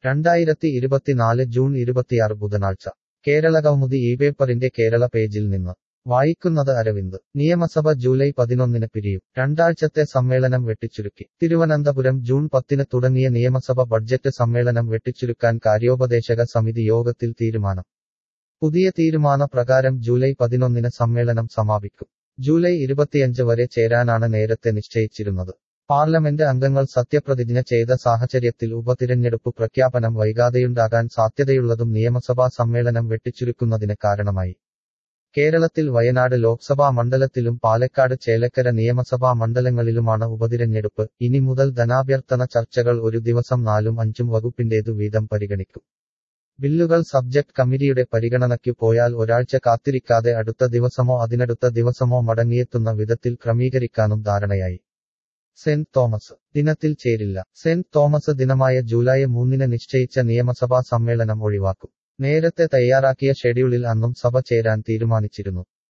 രണ്ടായിരത്തി ഇരുപത്തിനാല് ജൂൺ ഇരുപത്തിയാറ് ബുധനാഴ്ച കേരള കൗമുദി ഈ പേപ്പറിന്റെ കേരള പേജിൽ നിന്ന് വായിക്കുന്നത് അരവിന്ദ് നിയമസഭ ജൂലൈ പതിനൊന്നിന് പിരിയും രണ്ടാഴ്ചത്തെ സമ്മേളനം വെട്ടിച്ചുരുക്കി തിരുവനന്തപുരം ജൂൺ പത്തിന് തുടങ്ങിയ നിയമസഭ ബഡ്ജറ്റ് സമ്മേളനം വെട്ടിച്ചുരുക്കാൻ കാര്യോപദേശക സമിതി യോഗത്തിൽ തീരുമാനം പുതിയ തീരുമാന പ്രകാരം ജൂലൈ പതിനൊന്നിന് സമ്മേളനം സമാപിക്കും ജൂലൈ ഇരുപത്തിയഞ്ച് വരെ ചേരാനാണ് നേരത്തെ നിശ്ചയിച്ചിരുന്നത് പാർലമെന്റ് അംഗങ്ങൾ സത്യപ്രതിജ്ഞ ചെയ്ത സാഹചര്യത്തിൽ ഉപതിരഞ്ഞെടുപ്പ് പ്രഖ്യാപനം വൈകാതെയുണ്ടാകാൻ സാധ്യതയുള്ളതും നിയമസഭാ സമ്മേളനം വെട്ടിച്ചുരുക്കുന്നതിന് കാരണമായി കേരളത്തിൽ വയനാട് ലോക്സഭാ മണ്ഡലത്തിലും പാലക്കാട് ചേലക്കര നിയമസഭാ മണ്ഡലങ്ങളിലുമാണ് ഉപതിരഞ്ഞെടുപ്പ് ഇനി മുതൽ ധനാഭ്യർത്ഥന ചർച്ചകൾ ഒരു ദിവസം നാലും അഞ്ചും വകുപ്പിന്റേതു വീതം പരിഗണിക്കും ബില്ലുകൾ സബ്ജക്ട് കമ്മിറ്റിയുടെ പരിഗണനയ്ക്കു പോയാൽ ഒരാഴ്ച കാത്തിരിക്കാതെ അടുത്ത ദിവസമോ അതിനടുത്ത ദിവസമോ മടങ്ങിയെത്തുന്ന വിധത്തിൽ ക്രമീകരിക്കാനും ധാരണയായി സെന്റ് തോമസ് ദിനത്തിൽ ചേരില്ല സെന്റ് തോമസ് ദിനമായ ജൂലൈ മൂന്നിന് നിശ്ചയിച്ച നിയമസഭാ സമ്മേളനം ഒഴിവാക്കും നേരത്തെ തയ്യാറാക്കിയ ഷെഡ്യൂളിൽ അന്നും സഭ ചേരാൻ തീരുമാനിച്ചിരുന്നു